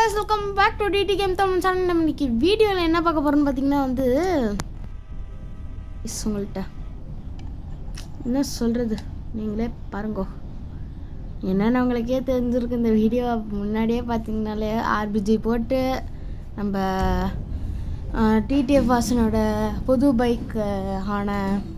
guys welcome back to D D game Tamil channel நம்ம இன்னைக்கு வீடியோவில் என்ன பார்க்க போகிறோம்னு பார்த்தீங்கன்னா வந்து இஸ் உங்கள்கிட்ட என்ன சொல்கிறது நீங்களே பாருங்கோ என்னென்ன உங்களுக்கே தெரிஞ்சிருக்கு இந்த வீடியோ முன்னாடியே பார்த்தீங்கனாலே ஆர்பிஜி போட்டு நம்ம டிடிஎஃப் வாசனோட புது பைக் ஆன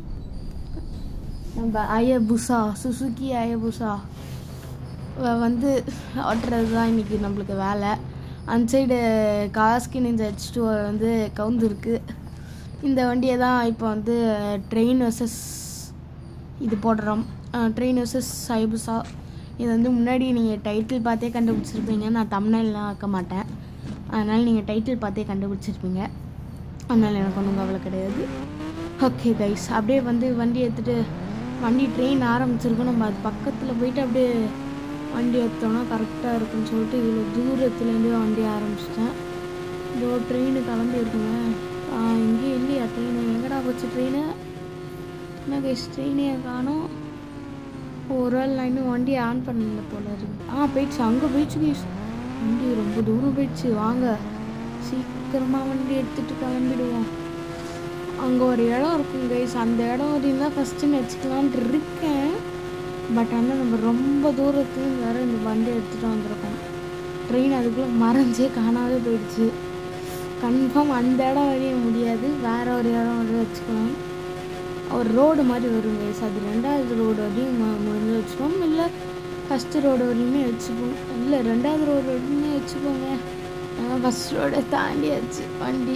நம்ம அயபுசா சுசுகி அயபுசா வ- வந்து ஓட்டுறது தான் இன்றைக்கி நம்மளுக்கு வேலை அந்த side Kawasaki Ninja H two வந்து கவுந்துருக்கு இந்த வண்டியை தான் இப்போ வந்து ட்ரெயின் வர்சஸ் இது போடுறோம் ட்ரெயின் வர்சஸ் சைபுசா இது வந்து முன்னாடி நீங்கள் டைட்டில் பார்த்தே கண்டுபிடிச்சிருப்பீங்க நான் தமிழ்லாம் ஆக்க மாட்டேன் அதனால் நீங்கள் டைட்டில் பார்த்தே கண்டுபிடிச்சிருப்பீங்க அதனால் எனக்கு ஒன்றும் கவலை கிடையாது ஓகே கைஸ் அப்படியே வந்து வண்டி எடுத்துகிட்டு வண்டி ட்ரெயின் ஆரம்பிச்சிருக்கோம் நம்ம அது பக்கத்தில் போயிட்டு அப்படியே வண்டி எடுத்தோம்னா கரெக்டாக இருக்குன்னு சொல்லிட்டு இவ்வளோ தூரத்துலேருந்தே வண்டி ஆரம்பிச்சிட்டேன் இதோ ட்ரெயின் கிளம்பி இருக்குங்க இங்கேயும் இல்லையா ட்ரெயின் எங்கடா போச்சு ட்ரெயின் என்ன கைஸ் ட்ரெயினே காணும் ஒரு வேளை நான் இன்னும் வண்டியை ஆன் பண்ணல போல இருக்கு ஆ போயிடுச்சு அங்கே போயிடுச்சு கைஸ் வண்டி ரொம்ப தூரம் போயிடுச்சு வாங்க சீக்கிரமாக வண்டி எடுத்துகிட்டு கிளம்பிடுவோம் அங்கே ஒரு இடம் இருக்கும் கைஸ் அந்த இடம் வரையும் தான் ஃபஸ்ட்டு வச்சுக்கலான்ட்டு இருக்கேன் பட் ஆனால் நம்ம ரொம்ப தூரத்துலேருந்து வேற இந்த வண்டி எடுத்துகிட்டு வந்திருக்கோம் ட்ரெயின் அதுக்குள்ளே மறைஞ்சே காணாவே போயிடுச்சு கன்ஃபார்ம் அந்த இடம் வரைய முடியாது வேற ஒரு இடம் வரையும் வச்சுக்கலாம் ஒரு ரோடு மாதிரி வரும் கைஸ் அது ரெண்டாவது ரோடு வரையும் மு- முடிஞ்சு வச்சுப்போம் இல்லை ஃபஸ்ட்டு ரோடு வரையுமே வச்சுப்போம் இல்லை ரெண்டாவது ரோடு வரையுமே வச்சுப்போங்க ஃபஸ்ட் ரோடை தாண்டியாச்சு வண்டி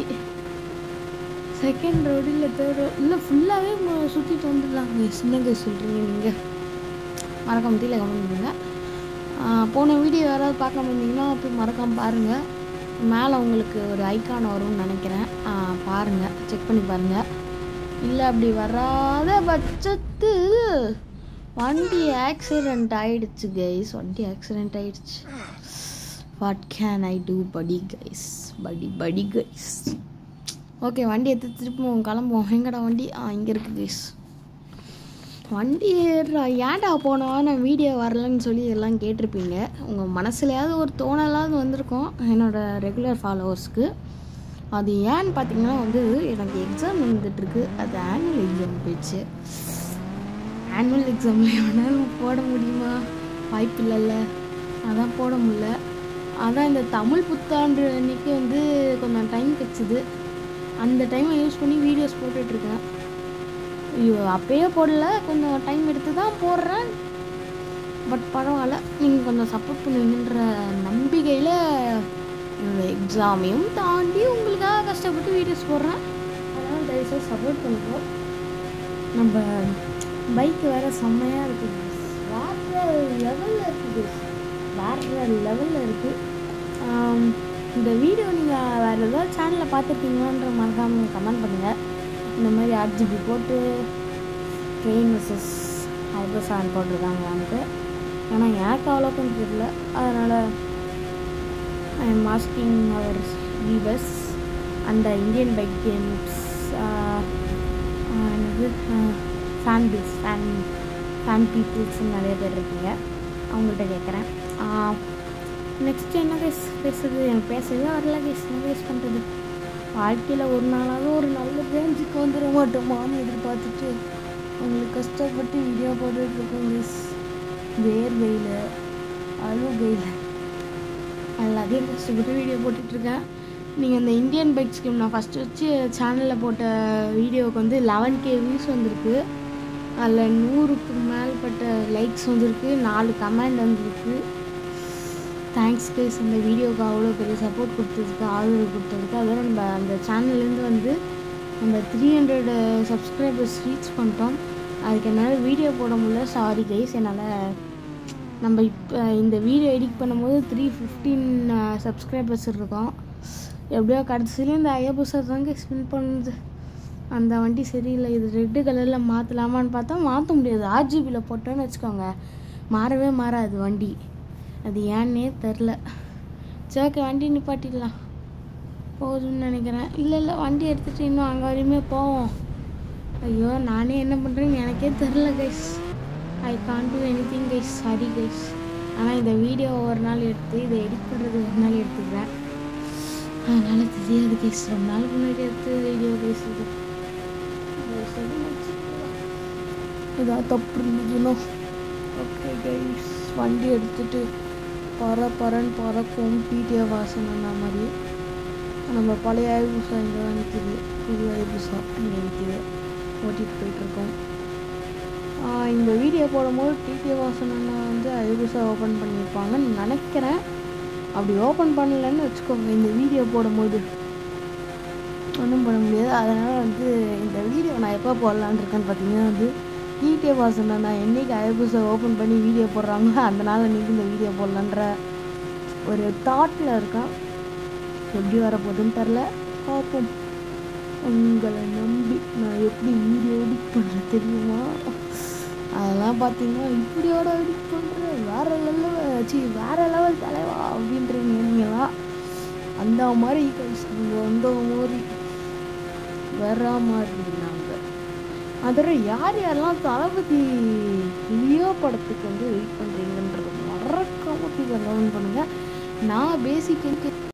செகண்ட் ரோடு இல்லை தேர்ட் ரோடு இல்லை ஃபுல்லாகவே சுற்றிட்டு வந்துடலாம் கைஸ் என்னங்க சொல்கிறீங்க நீங்கள் மறக்காம கீழே கமெண்ட் பண்ணுங்க ஆஹ் போன வீடியோ யாராவது பார்க்காம இருந்தீங்கன்னா போய் மறக்காம பாருங்கள் மேலே உங்களுக்கு ஒரு ஐகான் வரும்னு நினைக்கிறேன் ஆஹ் பாருங்க செக் பண்ணி பாருங்க இல்லை அப்படி வராத பட்சத்தில் வண்டி ஆக்சிடெண்ட் ஆயிடுச்சு கைஸ் வண்டி ஆக்சிடெண்ட் ஆயிடுச்சு வாட் கேன் ஐ டூ படி கைஸ் படி படி கைஸ் ஓகே வண்டி எடுத்து திருப்பி கிளம்புவோம் எங்கடா வண்டி ஆ இங்கே இருக்கு கைஸ் வண்டி ஏறுறா ஏன்டா போனா நான் வீடியோ வரலன்னு சொல்லி எல்லாம் கேட்டிருப்பீங்க உங்கள் மனசுலையாவது ஒரு தோணலாவது வந்திருக்கும் என்னோட ரெகுலர் ஃபாலோவர்ஸ்க்கு அது ஏன்னு பார்த்தீங்கன்னா வந்து எனக்கு எக்ஸாம் வந்துட்டுருக்கு அது ஆனுவல் எக்ஸாம் போயிடுச்சு ஆனுவல் எக்ஸாமில் எவனாலும் போட முடியுமா வாய்ப்பு இல்லைல்ல அதான் போட முடியல அதான் இந்த தமிழ் புத்தாண்டு அன்னைக்கு வந்து கொஞ்சம் டைம் கிடச்சிது அந்த டைமை யூஸ் பண்ணி வீடியோஸ் போட்டுட்ருக்கேன் ஐயோ அப்பயே போடல கொஞ்சம் டைம் எடுத்து தான் போடுறேன் பட் பரவாயில்ல நீங்கள் கொஞ்சம் சப்போர்ட் பண்ணுவீங்கன்ற நம்பிக்கையில் இந்த எக்ஸாமையும் தாண்டி உங்களுக்காக கஷ்டப்பட்டு வீடியோஸ் போடுறேன் அதனால் தயவுசெய்து சப்போர்ட் பண்ணுறோம் நம்ம பைக் வேறு செம்மையாக இருக்குது வேறு லெவலில் இருக்குது வேறு லெவலில் இருக்குது இந்த வீடியோ நீங்கள் வேறு ஏதாவது சேனலில் பார்த்துருக்கீங்களான்ற மறக்காமல் கமெண்ட் பண்ணுங்கள் இந்த மாதிரி ஆர்ஜிபி போட்டு ட்ரெயின் வர்சஸ் ஹைபர்சான் போட்டிருக்காங்களான்ட்டு ஏன்னா எனக்கு அவ்வளோக்கும் தெரியல அதனால் I am asking our viewers அந்த இந்தியன் பைக் கேம்ஸ் என்னது ஃபேன் பில்ஸ் ஃபேன் ஃபேன் பீப்புள்ஸ் நிறைய பேர் இருக்கீங்க அவங்கள்ட்ட கேட்குறேன் நெக்ஸ்ட் என்ன கேஸ் பேசுறது எனக்கு பேசவே வரல கேஸ் என்ன கேஸ் பண்ணுறது வாழ்க்கையில் ஒரு நாளாவது ஒரு நல்ல ரேஞ்சுக்கு வந்துட மாட்டோமான்னு எதிர்பார்த்துட்டு உங்களுக்கு கஷ்டப்பட்டு வீடியோ போட்டுட்டு இருக்கோம் கேஸ் வேர்வையில் அழுகையில் எல்லாத்தையும் கஷ்டப்பட்டு வீடியோ போட்டுட்ருக்கேன் நீங்கள் இந்த இந்தியன் பைக் ஸ்கீம் நான் ஃபஸ்ட்டு வச்சு சேனலில் போட்ட வீடியோவுக்கு வந்து லெவன் கே வியூஸ் வந்திருக்கு அதில் நூறுக்கு மேற்பட்ட லைக்ஸ் வந்திருக்கு நாலு கமெண்ட் வந்திருக்கு தேங்க்ஸ் கைஸ் அந்த வீடியோவுக்கு அவ்வளோ பெரிய சப்போர்ட் கொடுத்ததுக்கு ஆதரவு கொடுத்ததுக்கு அதோட நம்ம அந்த சேனல்லேருந்து வந்து நம்ம த்ரீ ஹண்ட்ரட் சப்ஸ்கிரைபர்ஸ் ரீச் பண்ணிட்டோம் அதுக்கு என்னால் வீடியோ போட முடியல சாரி கைஸ் என்னால் நம்ம இப்போ இந்த வீடியோ எடிட் பண்ணும்போது த்ரீ ஃபிஃப்டீன் சப்ஸ்கிரைபர்ஸ் இருக்கோம் எப்படியோ கடைசியில் இந்த ஐயபுசா தாங்க ஸ்பின் பண்ணுது அந்த வண்டி சரியில்லை இது ரெட்டு கலரில் மாற்றலாமான்னு பார்த்தா மாற்ற முடியாது ஆர்ஜிபியில் போட்டோன்னு வச்சுக்கோங்க மாறவே மாறாது வண்டி அது ஏன்னே தெரில சரி வண்டி நிப்பாட்டிடலாம் போதும்னு நினைக்கிறேன் இல்லை இல்லை வண்டி எடுத்துகிட்டு இன்னும் அங்கே வரையுமே போவோம் ஐயோ நானே என்ன பண்ணுறேன்னு எனக்கே தெரில guys I can do anything guys sorry guys ஆனால் இந்த வீடியோ ஒரு நாள் எடுத்து இதை எடிட் பண்ணுறது ஒரு நாள் எடுத்துக்கிறேன் அதனால் தெரியாது கேஸ் ரொம்ப நாள் முன்னாடி எடுத்து வீடியோ பேசுது ஏதாவது தப்பு இருந்துச்சுன்னா ஓகே கைஸ் வண்டி எடுத்துட்டு பற பறன்னு பறக்கும் பிடிஏ வாசன் அந்த மாதிரி நம்ம பழைய ஐபுசா இங்கே தான் நிற்கிது புது ஐபுசா இங்கே நிற்கிது ஓட்டிகிட்டு போயிட்டுருக்கோம் இந்த வீடியோ போடும்போது டிடிஏ வாசன் அண்ணா வந்து ஐபுசா ஓப்பன் பண்ணியிருப்பாங்கன்னு நினைக்கிறேன் அப்படி ஓப்பன் பண்ணலன்னு வச்சுக்கோங்க இந்த வீடியோ போடும்போது ஒன்றும் பண்ண முடியாது அதனால் வந்து இந்த வீடியோ நான் எப்போ போடலான்னு இருக்கேன்னு பார்த்தீங்கன்னா வந்து டிடிஏ வாசன் நான் என்னைக்கு ஐபுஸை ஓப்பன் பண்ணி வீடியோ போடுறாங்களோ அந்த நாள் அன்றைக்கி இந்த வீடியோ போடலான்ற ஒரு தாட்டில் இருக்கேன் எப்படி வரப்போகுதுன்னு தெரில பார்ப்போம் உங்களை நம்பி நான் எப்படி வீடியோ எடிட் பண்ணுறேன் தெரியுமா அதெல்லாம் பார்த்தீங்கன்னா இப்படியோட எடிட் பண்ணுறேன் வேற லெவல் சி வேற லெவல் தலைவா அப்படின்றீங்க நீங்களாம் அந்த மாதிரி இங்கே வந்த மாதிரி வேற மாதிரி நாங்கள் அதோட யார் யாரெல்லாம் தளபதி லியோ படத்துக்கு வந்து வெயிட் பண்ணுறீங்கன்றது மறக்காம கமெண்ட் பண்ணுங்கள் நான் பேசிக் எனக்கு